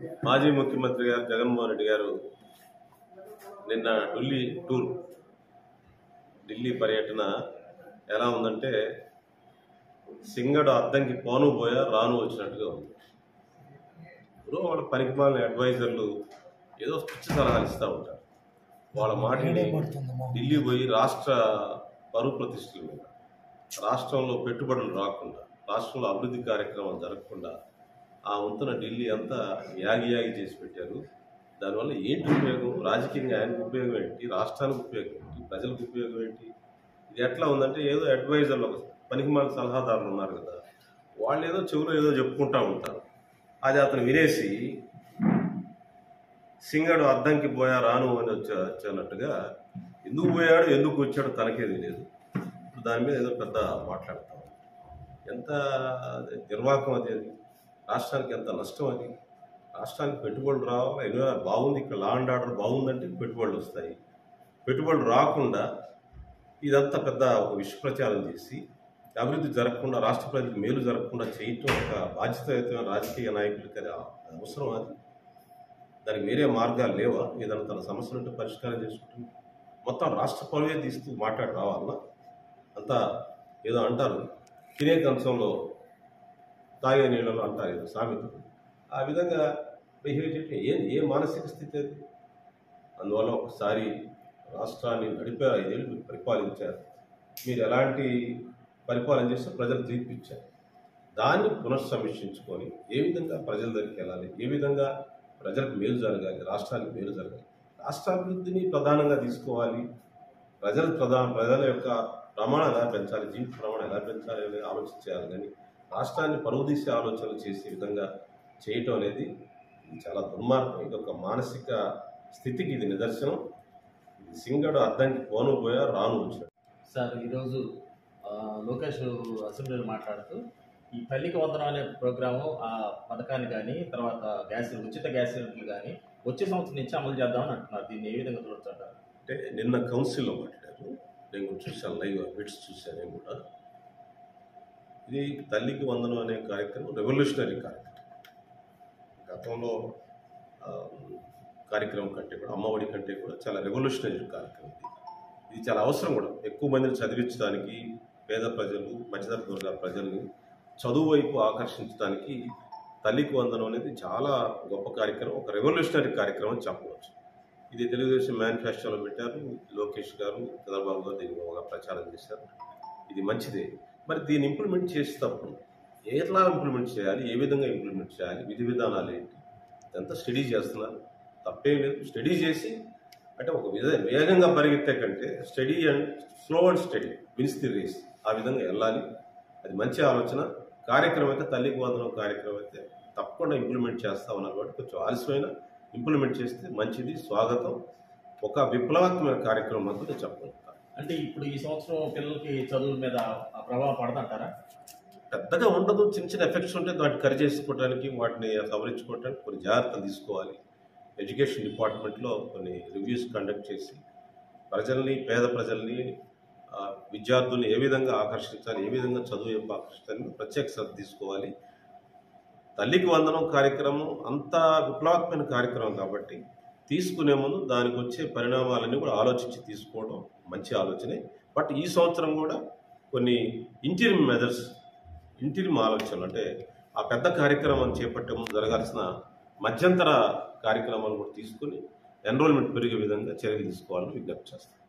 మాజీ ముఖ్యమంత్రి గారు జగన్మోహన్ రెడ్డి గారు నిన్న ఢిల్లీ టూర్ ఢిల్లీ పర్యటన ఎలా ఉందంటే సింగడు అద్దంకి పోను పోయా రాను వచ్చినట్టుగా ఉంది ఇప్పుడు వాళ్ళ పనికిమాలిన అడ్వైజర్లు ఏదో పిచ్చి సలహాలు ఇస్తూ ఉంటారు వాళ్ళ మాటని ఢిల్లీ పోయి రాష్ట్ర పరువు ప్రతిష్టల మీద రాష్ట్రంలో పెట్టుబడులు రాకుండా రాష్ట్రంలో అభివృద్ధి కార్యక్రమాలు జరగకుండా ఆ వంతున ఢిల్లీ అంతా యాగి యాగి చేసి పెట్టారు దానివల్ల ఏంటి ఉపయోగం రాజకీయంగా ఆయనకు ఉపయోగం ఏంటి రాష్ట్రానికి ఉపయోగం ఏంటి ప్రజలకు ఉపయోగం ఏంటి ఇది ఎట్లా ఉందంటే ఏదో అడ్వైజర్లు ఒక పనికిమాల సలహాదారులు ఉన్నారు కదా వాళ్ళు ఏదో చెవులో ఏదో చెప్పుకుంటా ఉంటారు అది అతను వినేసి సింగడు అద్దంకి పోయా రాను అని వచ్చా వచ్చానట్టుగా ఎందుకు పోయాడు ఎందుకు వచ్చాడో తనకే తెలియదు ఇప్పుడు దాని మీద ఏదో పెద్ద మాట్లాడతాం ఎంత నిర్వాహకం అది అది రాష్ట్రానికి ఎంత నష్టం అది రాష్ట్రానికి పెట్టుబడులు రావాలి ఎన్నో బాగుంది ఇక్కడ లా అండ్ ఆర్డర్ బాగుందంటే పెట్టుబడులు వస్తాయి పెట్టుబడులు రాకుండా ఇదంతా పెద్ద ఒక విష ప్రచారం చేసి అభివృద్ధి జరగకుండా రాష్ట్ర ప్రజలకు మేలు జరగకుండా చేయటం ఒక బాధ్యతాయుతమైన రాజకీయ నాయకులకి అది అది అవసరం అది దానికి వేరే మార్గాలు లేవా ఏదైనా తన సమస్యలుంటే పరిష్కారం చేసుకుంటుంది మొత్తం రాష్ట్ర పరువే తీస్తూ మాట్లాడి రావాలన్నా అంతా ఏదో అంటారు తినే కంచంలో తాగే నీళ్ళలో అంటారు ఏదో సామెత ఆ విధంగా బిహేవ్ చేయటం ఏ ఏ మానసిక స్థితి అది అందువల్ల ఒకసారి రాష్ట్రాన్ని నడిపారు ఐదేళ్ళు మీరు పరిపాలించారు మీరు ఎలాంటి పరిపాలన చేస్తే ప్రజలు తీర్పిచ్చారు దాన్ని పునఃసమీక్షించుకొని ఏ విధంగా ప్రజల దగ్గరికి వెళ్ళాలి ఏ విధంగా ప్రజలకు మేలు జరగాలి రాష్ట్రానికి మేలు జరగాలి రాష్ట్రాభివృద్ధిని ప్రధానంగా తీసుకోవాలి ప్రజల ప్రధాన ప్రజల యొక్క ప్రమాణం ఎలా పెంచాలి జీవిత ప్రమాణం ఎలా పెంచాలి అనేది ఆలోచించాలి కానీ రాష్ట్రాన్ని పరువు తీసే ఆలోచనలు చేసే విధంగా చేయటం అనేది ఇది చాలా దుర్మార్గం ఇది ఒక మానసిక స్థితికి ఇది నిదర్శనం ఇది సింగడు అద్దంకి పోను పోయా రాను వచ్చాడు సార్ ఈరోజు ఆ, లోకేష్ అసెంబ్లీలో మాట్లాడుతూ ఈ తల్లికి వందనం అనే ప్రోగ్రాము ఆ పథకాన్ని కానీ తర్వాత గ్యాస్ ఉచిత గ్యాస్ సిలిండర్లు కానీ వచ్చే సంవత్సరం నుంచి అమలు చేద్దామని అంటున్నారు దీన్ని ఏ విధంగా చూడొచ్చంటారు అంటే నిన్న కౌన్సిల్లో మాట్లాడారు నేను కూడా చూశాను లైవ్ బిట్స్ చూశాను నేను కూడా ఇది తల్లికి వందనం అనే కార్యక్రమం రెవల్యూషనరీ కార్యక్రమం గతంలో ఆ, కార్యక్రమం కంటే కూడా అమ్మఒడి కంటే కూడా చాలా రెవల్యూషనరీ కార్యక్రమం ఇది ఇది చాలా అవసరం కూడా ఎక్కువ మందిని చదివించడానికి పేద ప్రజలు మధ్యతరగతి వర్గాల ప్రజల్ని చదువు వైపు ఆకర్షించడానికి తల్లికి వందనం అనేది చాలా గొప్ప కార్యక్రమం ఒక రెవల్యూషనరీ కార్యక్రమం అని చెప్పవచ్చు ఇది తెలుగుదేశం మేనిఫెస్టోలో పెట్టారు లోకేష్ గారు చంద్రబాబు గారు దీన్ని బాగా ప్రచారం చేశారు ఇది మంచిదే మరి దీన్ని ఇంప్లిమెంట్ చేసేటప్పుడు ఎట్లా ఇంప్లిమెంట్ చేయాలి ఏ విధంగా ఇంప్లిమెంట్ చేయాలి విధి విధానాలు ఏంటి ఇదంతా స్టడీ చేస్తున్నారు తప్పేం లేదు స్టడీ చేసి అంటే ఒక విధ వేగంగా పరిగెత్తే కంటే steady and slow and steady wins the race ఆ విధంగా వెళ్ళాలి అది మంచి ఆలోచన కార్యక్రమం అయితే తల్లికి వందనం కార్యక్రమం అయితే తప్పకుండా ఇంప్లిమెంట్ చేస్తా ఉన్నారు కాబట్టి కొంచెం ఆలస్యమైన ఇంప్లిమెంట్ చేస్తే మంచిది స్వాగతం ఒక విప్లవాత్మక కార్యక్రమం అంతా నేను చెప్పగలుగుతాను అంటే ఇప్పుడు ఈ సంవత్సరం పిల్లలకి చదువుల మీద ఆ ప్రభావం పడదంటారా పెద్దగా ఉండదు చిన్న చిన్న ఎఫెక్ట్స్ ఉంటే వాటిని కరి చేసుకోవడానికి వాటిని సవరించుకోవడానికి కొన్ని జాగ్రత్తలు తీసుకోవాలి ఎడ్యుకేషన్ డిపార్ట్మెంట్లో కొన్ని రివ్యూస్ కండక్ట్ చేసి ప్రజల్ని పేద ప్రజల్ని ఆ, విద్యార్థుల్ని ఏ విధంగా ఆకర్షించాలి ఏ విధంగా చదువు వైపు ఆకర్షించాలి ప్రత్యేక శ్రద్ధ తీసుకోవాలి తల్లికి వందనం కార్యక్రమం అంత విప్లవాత్మక కార్యక్రమం కాబట్టి తీసుకునే ముందు దానికి వచ్చే పరిణామాలన్నీ కూడా ఆలోచించి తీసుకోవడం మంచి ఆలోచనే బట్ ఈ సంవత్సరం కూడా కొన్ని ఇంటీరియం మెజర్స్ ఇంటీరియం ఆలోచనలు అంటే ఆ పెద్ద కార్యక్రమం చేపట్టే ముందు జరగాల్సిన మధ్యంతర కార్యక్రమాలు కూడా తీసుకుని ఎన్రోల్మెంట్ పెరిగే విధంగా చర్యలు తీసుకోవాలని విజ్ఞప్తి చేస్తాను